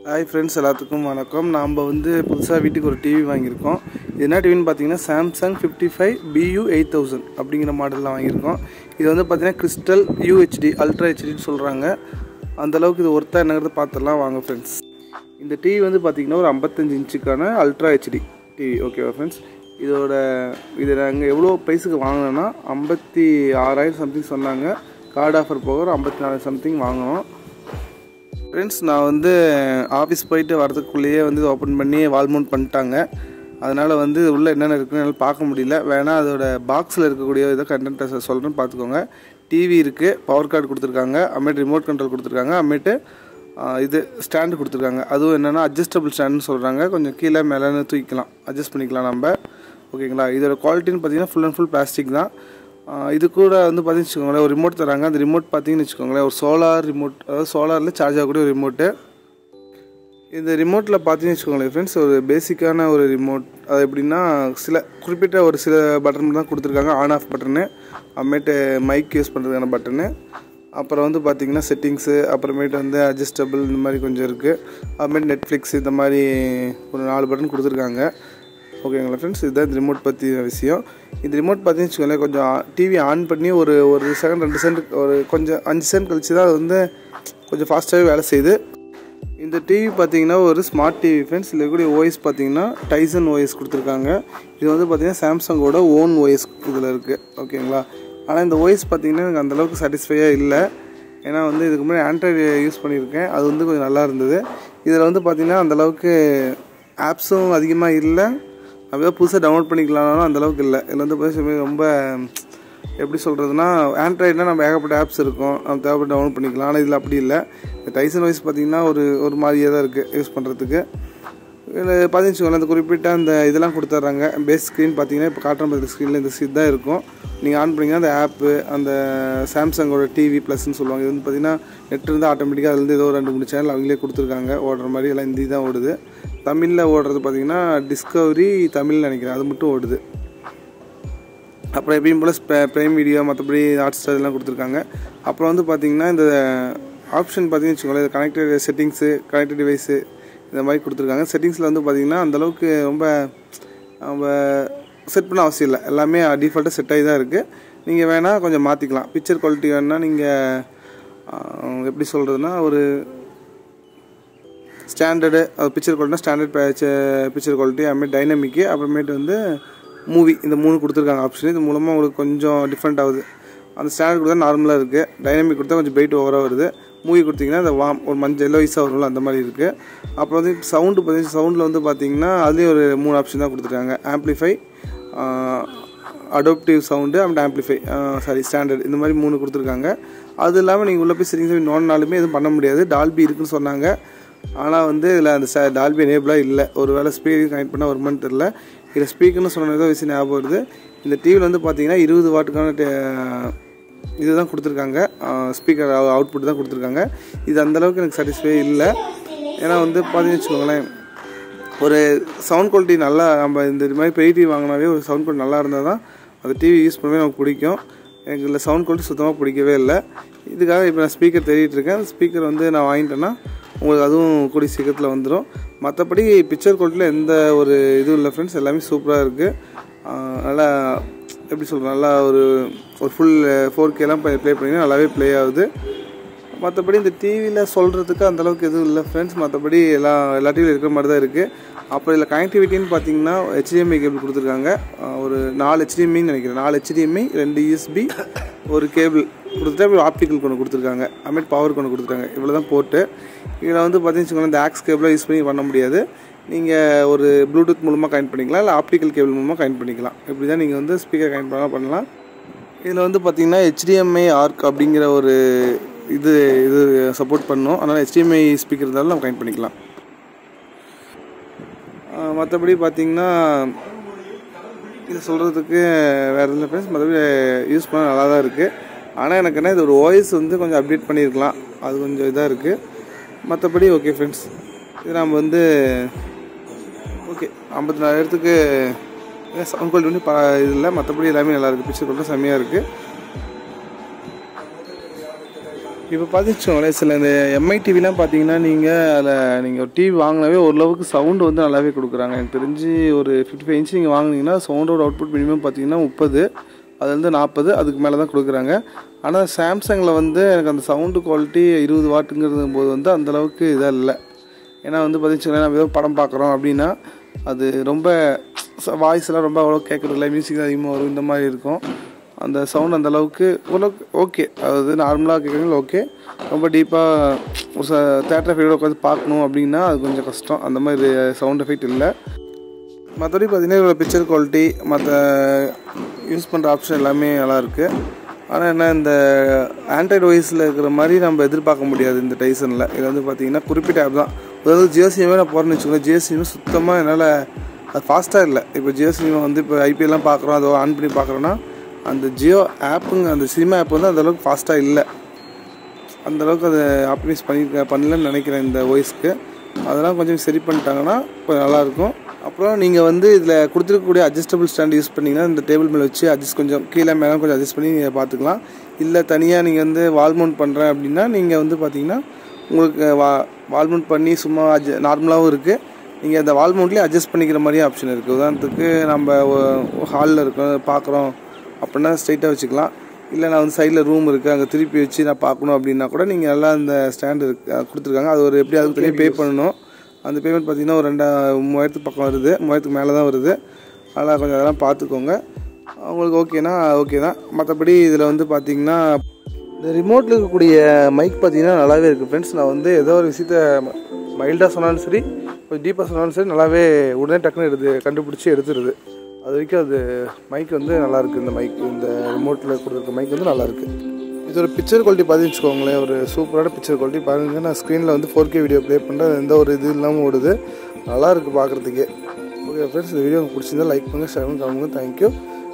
hi friends எல்லாத்துக்கும் வணக்கம் நாம் வந்து புதுசாக வீட்டுக்கு ஒரு டிவி வாங்கியிருக்கோம் இது என்ன டிவின்னு பார்த்தீங்கன்னா Samsung fifty five P U eight thousand அப்படிங்கிற மாடலில் வாங்கியிருக்கோம் இது வந்து பார்த்தீங்கன்னா கிறிஸ்டல் யூஹெச்டி அல்ட்ரா ஹெச்டின்னு சொல்கிறாங்க அந்தளவுக்கு இது ஒர்த்தாக என்னங்கிறத பார்த்துடலாம் வாங்க ஃப்ரெண்ட்ஸ் இந்த டிவி வந்து பார்த்திங்கன்னா ஒரு ஐம்பத்தஞ்சு இன்ச்சுக்கான அல்ட்ரா ஹெச்டி டிவி ஓகேவா ஃப்ரெண்ட்ஸ் இதோட இது நாங்கள் எவ்வளோ ப்ரைஸுக்கு வாங்கினோன்னா ஐம்பத்தி ஆறாயிரம் சம்திங் சொன்னாங்க கார்டு ஆஃபர் போக ஒரு ஐம்பத்தி நாலு சம்திங் வாங்கினோம் ஃப்ரெண்ட்ஸ் நான் வந்து ஆஃபீஸ் போயிட்டு வரதுக்குள்ளேயே வந்து ஓப்பன் பண்ணி வால் மவுண்ட் பண்ணிட்டாங்க அதனால் வந்து உள்ளே என்னென்ன இருக்குன்னு என்னால் பார்க்க முடியல வேணால் அதோட பாக்ஸில் இருக்கக்கூடிய இதை கண்டென்ட்டை சொல்கிறேன்னு பார்த்துக்கோங்க டிவி இருக்குது பவர் கார்டு கொடுத்துருக்காங்க அம்மேட்டு ரிமோட் கண்ட்ரோல் கொடுத்துருக்காங்க அம்மேட்டு இது ஸ்டாண்டு கொடுத்துருக்காங்க அதுவும் என்னென்னா அட்ஜஸ்டபிள் ஸ்டாண்டுன்னு சொல்கிறாங்க கொஞ்சம் கீழே மேலேன்னு தூக்கிக்கலாம் அட்ஜஸ்ட் பண்ணிக்கலாம் நம்ம ஓகேங்களா இதோட குவாலிட்டின்னு பார்த்தீங்கன்னா ஃபுல் அண்ட் ஃபுல் பிளாஸ்டிக் தான் ஆஹ் இது கூட வந்து பார்த்தீங்கன்னு வச்சுக்கோங்களேன் ஒரு ரிமோட் தராங்க அந்த ரிமோட் பார்த்தீங்கன்னு வச்சுக்கோங்களேன் ஒரு சோலார் ரிமோட் அதாவது சோலாரில் சார்ஜ் ஆகக்கூடிய ஒரு ரிமோட்டு இந்த ரிமோட்டில் பார்த்தீங்கன்னு வச்சுக்கோங்களேன் ஃப்ரெண்ட்ஸ் ஒரு பேசிக்கான ஒரு ரிமோட் அது எப்படின்னா சில குறிப்பிட்ட ஒரு சில பட்டன் தான் கொடுத்துருக்காங்க ஆன் ஆஃப் பட்டனு அப்புறமேட்டு மைக் யூஸ் பண்ணுறதுக்கான பட்டனு அப்புறம் வந்து பார்த்தீங்கன்னா செட்டிங்ஸு அப்புறமேட்டு வந்து அட்ஜஸ்டபிள் இந்த மாதிரி கொஞ்சம் இருக்குது அப்புறமேட்டு நெட்ஃப்ளிக்ஸ் இந்த மாதிரி ஒரு நாலு பட்டன் கொடுத்துருக்காங்க ஓகேங்களா ஃப்ரெண்ட்ஸ் இதுதான் இந்த ரிமோட் பற்றி விஷயம் இந்த ரிமோட் பார்த்தீங்கன்னு வச்சுக்கோங்களேன் கொஞ்சம் டிவி ஆன் பண்ணி ஒரு ஒரு செகண்ட் ரெண்டு செகண்ட் ஒரு கொஞ்சம் அஞ்சு செகண்ட் கழிச்சு தான் அது வந்து கொஞ்சம் ஃபாஸ்ட்டாகவே வேலை செய்யுது இந்த டிவி பார்த்தீங்கன்னா ஒரு ஸ்மார்ட் டிவி ஃப்ரெண்ட்ஸ் இதில் இருக்கக்கூடிய ஓஎஸ் பார்த்தீங்கன்னா டைசன் ஓஎஸ் கொடுத்துருக்காங்க இது வந்து பார்த்தீங்கன்னா சாம்சங்கோட ஓன் ஓஎஸ் இதில் இருக்குது ஓகேங்களா ஆனால் இந்த ஓஎஸ் பார்த்தீங்கன்னா எனக்கு அந்தளவுக்கு சாட்டிஸ்ஃபையாக இல்லை ஏன்னா வந்து இதுக்கு முன்னாடி ஆண்ட்ராய்டு யூஸ் பண்ணியிருக்கேன் அது வந்து கொஞ்சம் நல்லா இருந்தது இதில் வந்து பார்த்திங்கன்னா அந்தளவுக்கு ஆப்ஸும் அதிகமாக இல்லை அப்படியே புதுசாக டவுன்லோட் பண்ணிக்கலாம்னாலும் அந்தளவுக்கு இல்லை இதில் வந்து பார்த்தீங்கன்னா ரொம்ப எப்படி சொல்கிறதுனா ஆண்ட்ராய்டில் நம்ம ஏகப்பட்ட ஆப்ஸ் இருக்கும் நம்ம தேவைப்பட்டு டவுன்லோட் பண்ணிக்கலாம் ஆனால் இதில் அப்படி இல்லை இந்த டைசன் வைஸ் பார்த்திங்கன்னா ஒரு ஒரு மாதிரியே தான் இருக்குது யூஸ் பண்ணுறதுக்கு இதில் பார்த்தீங்கன்னு அந்த குறிப்பிட்ட அந்த இதெல்லாம் கொடுத்துட்றாங்க பேஸ் ஸ்க்ரீன் பார்த்தீங்கன்னா இப்போ காட்டுற மாதிரி ஸ்க்ரீனில் இந்த சீட் தான் இருக்கும் நீங்கள் ஆன் பண்ணிங்கன்னா அந்த ஆப்பு அந்த சாம்சங்கோட டிவி ப்ளஸ்ன்னு சொல்லுவாங்க இது வந்து பார்த்தீங்கன்னா நெட் இருந்து ஆட்டோமேட்டிக்காக அதுலேருந்து ஏதோ ஒரு ரெண்டு மூணு சேனல் அவங்களே கொடுத்துருக்காங்க ஓடுற மாதிரி எல்லாம் ஹிந்தி தான் ஓடுது தமிழில் ஓடுறது பார்த்தீங்கன்னா டிஸ்கவரி தமிழ் நினைக்கிறேன் அது மட்டும் ஓடுது அப்புறம் எப்பயும் போல் ப்ரைம் வீடியோ மற்றபடி ஹாட் ஸ்டார் இதெல்லாம் கொடுத்துருக்காங்க அப்புறம் வந்து பார்த்திங்கன்னா இந்த ஆப்ஷன் பார்த்தீங்கன்னு வச்சுக்கோங்களேன் கனெக்டட் செட்டிங்ஸு கனெக்டட் டிவைஸு இந்த மாதிரி கொடுத்துருக்காங்க செட்டிங்ஸில் வந்து பார்த்திங்கன்னா அந்தளவுக்கு ரொம்ப நம்ம செட் பண்ண அவசியம் இல்லை எல்லாமே டிஃபால்ட்டாக செட் ஆகி தான் இருக்குது நீங்கள் வேணால் கொஞ்சம் மாற்றிக்கலாம் பிக்சர் குவாலிட்டி வேணால் நீங்கள் எப்படி சொல்கிறதுனா ஒரு ஸ்டாண்டர்டு அது பிக்சர் குவாலிட்டினா ஸ்டாண்டர்ட் பிக்சர் குவாலிட்டி அதுமாதிரி டைனமிக்கு அப்புறமேட்டு வந்து மூவி இந்த மூணு கொடுத்துருக்காங்க ஆப்ஷன் இது மூலமாக உங்களுக்கு கொஞ்சம் டிஃப்ரெண்ட் ஆகுது அந்த ஸ்டாண்டர்ட் கொடுத்தா நார்மலாக இருக்குது டைனமிக் கொடுத்தா கொஞ்சம் வெயிட் ஓவராக வருது மூவி கொடுத்தீங்கன்னா அந்த வாம் ஒரு மஞ்சள் எல்லோயிஸாக வரும்ல அந்த மாதிரி இருக்குது அப்புறம் வந்து சவுண்டு பார்த்தீங்கன்னா சவுண்டில் வந்து பார்த்தீங்கன்னா அதுலேயும் ஒரு மூணு ஆப்ஷன் தான் கொடுத்துருக்காங்க amplify adaptive sound and amplify sorry standard இந்த மாதிரி மூணு கொடுத்துருக்காங்க அது இல்லாமல் நீங்கள் உள்ளே போய் செட்டிங்ஸ் நோண்டினாலுமே எதுவும் பண்ண முடியாது டால்பி இருக்குன்னு சொன்னாங்க ஆனால் வந்து இதில் அந்த ச டால்பி எனேபிளாக இல்லை ஒரு வேளை ஸ்பீக்கர் கனெக்ட் பண்ணால் வருமானு தெரில இதில் ஸ்பீக்கர்னு சொன்னது விஷயம் ஞாபகம் வருது இந்த டிவியில் வந்து பார்த்தீங்கன்னா இருபது வாட்டுக்கான இதுதான் கொடுத்துருக்காங்க ஸ்பீக்கர் அவுட்புட் தான் கொடுத்துருக்காங்க இது அந்தளவுக்கு எனக்கு சாட்டிஸ்ஃபை இல்லை ஏன்னா வந்து பார்த்தீங்கன்னு வச்சுக்கோங்களேன் ஒரு சவுண்ட் குவாலிட்டி நல்லா நம்ம இந்த மாதிரி பெரிய டிவி வாங்கினாவே ஒரு சவுண்ட் குவாலிட்டி நல்லா இருந்தால் தான் அந்த டிவி யூஸ் பண்ணவே நமக்கு பிடிக்கும் எனக்கு இதில் சவுண்ட் குவாலிட்டி சுத்தமாக பிடிக்கவே இல்லை இதுக்காக இப்போ நான் ஸ்பீக்கர் தேடிட்டு இருக்கேன் ஸ்பீக்கர் வந்து நான் வாங்கிட்டேன்னா உங்களுக்கு அதுவும் கூடிய சீக்கிரத்தில் வந்துடும் மற்றபடி பிக்சர் குவாலிட்டியில் எந்த ஒரு இதுவும் இல்லை ஃப்ரெண்ட்ஸ் எல்லாமே சூப்பராக இருக்குது நல்லா எப்படி சொல்கிறேன் நல்லா ஒரு ஒரு ஃபுல் ஃபோர் கேலாம் ப்ளே பண்ணிங்கன்னா நல்லாவே ப்ளே ஆகுது மற்றபடி இந்த டிவியில் சொல்கிறதுக்கு அந்தளவுக்கு எதுவும் இல்லை ஃப்ரெண்ட்ஸ் மற்றபடி எல்லா எல்லா டிவியில் இருக்கிற மாதிரி தான் இருக்குது அப்புறம் இதில் கனெக்டிவிட்டின்னு பார்த்தீங்கன்னா ஹெச்டிஎம்ஐ கேபிள் கொடுத்துருக்காங்க ஒரு நாலு ஹெச்டிஎம்ஐன்னு நினைக்கிறேன் நாலு ஹெச்டிஎம்ஐ ரெண்டு யூஎஸ்பி ஒரு கேபிள் கொடுத்துட்டு அப்புறம் ஆப்டிக்கல் கொண்டு கொடுத்துருக்காங்க அதுமாதிரி பவர் கொண்டு கொடுத்துருக்காங்க இவ்வளோ தான் போட்டு இதில் வந்து பார்த்தீங்கன்னு இந்த ஆக்ஸ் கேபிளாக யூஸ் பண்ணி பண்ண முடியாது நீங்கள் ஒரு ப்ளூடூத் மூலமாக கனெக்ட் பண்ணிக்கலாம் இல்லை ஆப்டிக்கல் கேபிள் மூலமாக கனெக்ட் பண்ணிக்கலாம் இப்படி தான் நீங்கள் வந்து ஸ்பீக்கர் கனெக்ட் பண்ணலாம் பண்ணலாம் இதில் வந்து பார்த்தீங்கன்னா ஹெச்டிஎம்ஐ ஆர்க் அப்படிங்கிற ஒரு இது இது சப்போர்ட் பண்ணும் அதனால் ஹெச்டிஎம்ஐ ஸ்பீக்கர் இருந்தாலும் நம்ம கனெக்ட் பண்ணிக்கலாம் மற்றபடி பார்த்திங்கன்னா இது சொல்கிறதுக்கு வேறு எதுவும் ஃப்ரெண்ட்ஸ் மற்றபடி யூஸ் பண்ண நல்லா தான் இருக்குது ஆனால் எனக்கு என்ன இது ஒரு வாய்ஸ் வந்து கொஞ்சம் அப்டேட் பண்ணியிருக்கலாம் அது கொஞ்சம் இதாக இருக்குது மற்றபடி ஓகே ஃப்ரெண்ட்ஸ் இது நம்ம வந்து ஓகே ஐம்பத்தி நாலாயிரத்துக்கு சவுண்ட் குவாலிட்டி வந்து ப இது இல்லை மற்றபடி எல்லாமே நல்லா இருக்குது பிக்சர் குவாலிட்டி செம்மையாக இருக்குது இப்போ பார்த்துச்சோங்களேன் சில இந்த எம்ஐ டிவிலாம் பார்த்தீங்கன்னா நீங்கள் அதில் நீங்கள் ஒரு டிவி வாங்கினாவே ஓரளவுக்கு சவுண்டு வந்து நல்லாவே கொடுக்குறாங்க எனக்கு தெரிஞ்சு ஒரு ஃபிஃப்டி ஃபைவ் இன்ச் நீங்கள் வாங்குனீங்கன்னா சவுண்டோட அவுட்புட் மினிமம் பார்த்தீங்கன்னா முப்பது அதுலேருந்து நாற்பது அதுக்கு மேலே தான் கொடுக்குறாங்க ஆனால் சாம்சங்கில் வந்து எனக்கு அந்த சவுண்டு குவாலிட்டி இருபது வாட்டுங்கிறது போது வந்து அந்தளவுக்கு இதாக இல்லை ஏன்னா வந்து பார்த்திங்கன்னா நம்ம ஏதோ படம் பார்க்குறோம் அப்படின்னா அது ரொம்ப வாய்ஸ்லாம் ரொம்ப அவ்வளோ கேட்குறதில்ல மியூசிக் அதிகமாக வரும் இந்த மாதிரி இருக்கும் அந்த சவுண்ட் அந்த அளவுக்கு ஓரளவுக்கு ஓகே அதாவது நார்மலாக கேட்குறீங்க ஓகே ரொம்ப டீப்பாக ஒரு ச தேட்டர் ஃபீல்டில் உட்காந்து பார்க்கணும் அப்படின்னா அது கொஞ்சம் கஷ்டம் அந்த மாதிரி சவுண்ட் எஃபெக்ட் இல்லை மற்றபடி பார்த்தீங்கன்னா இதோட பிக்சர் குவாலிட்டி மற்ற யூஸ் பண்ணுற ஆப்ஷன் எல்லாமே நல்லாயிருக்கு ஆனால் என்ன இந்த ஆண்ட்ராய்டு வாய்ஸில் இருக்கிற மாதிரி நம்ம எதிர்பார்க்க முடியாது இந்த டைசனில் இது வந்து பார்த்தீங்கன்னா குறிப்பிட்ட ஆப் தான் அதாவது ஜியோ சினிமா நான் போகிறேன்னு வச்சுக்கோங்க ஜியோ சினிமா சுத்தமாக என்னால் அது ஃபாஸ்ட்டாக இல்லை இப்போ ஜியோ சினிமா வந்து இப்போ ஐபிஎல்லாம் பார்க்குறோம் அதை ஆன் பண்ணி பார்க்குறோன்னா அந்த ஜியோ ஆப்புங்க அந்த சினிமா ஆப் வந்து அந்தளவுக்கு ஃபாஸ்ட்டாக இல்லை அந்தளவுக்கு அதை ஆப்டிமைஸ் பண்ணி பண்ணலன்னு நினைக்கிறேன் இந்த வாய்ஸ்க்கு அதெல்லாம் கொஞ்சம் சரி பண்ணிட்டாங்கன்னா கொஞ்சம் நல்லாயிருக்கும் அப்புறம் நீங்கள் வந்து இதில் கொடுத்துருக்கக்கூடிய அட்ஜஸ்டபிள் ஸ்டாண்ட் யூஸ் பண்ணிங்கன்னா இந்த டேபிள் மேலே வச்சு அட்ஜஸ்ட் கொஞ்சம் கீழே மேலே கொஞ்சம் அட்ஜஸ்ட் பண்ணி நீங்கள் பார்த்துக்கலாம் இல்லை தனியாக நீங்கள் வந்து வால் மவுண்ட் பண்ணுறேன் அப்படின்னா நீங்கள் வந்து பார்த்தீங்கன்னா உங்களுக்கு வா வால் மவுண்ட் பண்ணி சும்மா அட்ஜ நார்மலாகவும் இருக்குது நீங்கள் அந்த வால் மவுண்ட்லேயே அட்ஜஸ்ட் பண்ணிக்கிற மாதிரியே ஆப்ஷன் இருக்குது உதாரணத்துக்கு நம்ம ஹாலில் இருக்கோம் பார்க்குறோம் அப்படின்னா ஸ்ட்ரைட்டாக வச்சுக்கலாம் இல்லை நான் வந்து சைடில் ரூம் இருக்குது அங்கே திருப்பி வச்சு நான் பார்க்கணும் அப்படின்னா கூட நீங்கள் நல்லா அந்த ஸ்டாண்டு இருக்கு கொடுத்துருக்காங்க அது ஒரு எப்படி அதுக்கு தனியாக பே பண்ணணும் அந்த பேமெண்ட் பார்த்தீங்கன்னா ஒரு ரெண்டா மூவாயிரத்துக்கு பக்கம் வருது மூவாயிரத்துக்கு மேலே தான் வருது அதனால் கொஞ்சம் அதெல்லாம் பார்த்துக்கோங்க உங்களுக்கு ஓகேனா ஓகே தான் மற்றபடி இதில் வந்து பார்த்தீங்கன்னா இந்த ரிமோட்டில் இருக்கக்கூடிய மைக் பார்த்தீங்கன்னா நல்லாவே இருக்குது ஃப்ரெண்ட்ஸ் நான் வந்து ஏதோ ஒரு விஷயத்த மைல்டாக சொன்னாலும் சரி கொஞ்சம் டீப்பாக சொன்னாலும் சரி நல்லாவே உடனே டக்குன்னு எடுத்து கண்டுபிடிச்சி எடுத்துருது அது வரைக்கும் அது மைக் வந்து நல்லாயிருக்கு இந்த மைக் இந்த ரிமோட்டில் கொடுத்துருக்க மைக் வந்து நல்லாயிருக்கு இதோட பிக்சர் குவாலிட்டி பார்த்து வச்சுக்கோங்களேன் ஒரு சூப்பரான பிக்சர் குவாலிட்டி பாருங்கள் நான் ஸ்க்ரீனில் வந்து ஃபோர் கே வீடியோ ப்ளே பண்ணுறேன் எந்த ஒரு இது இல்லாமல் ஓடுது நல்லா இருக்குது பார்க்குறதுக்கே ஓகே ஃப்ரெண்ட்ஸ் இந்த வீடியோ உங்களுக்கு பிடிச்சிருந்தா லைக் பண்ணுங்கள் ஷேர் பண்ணுங்க தேங்க்யூ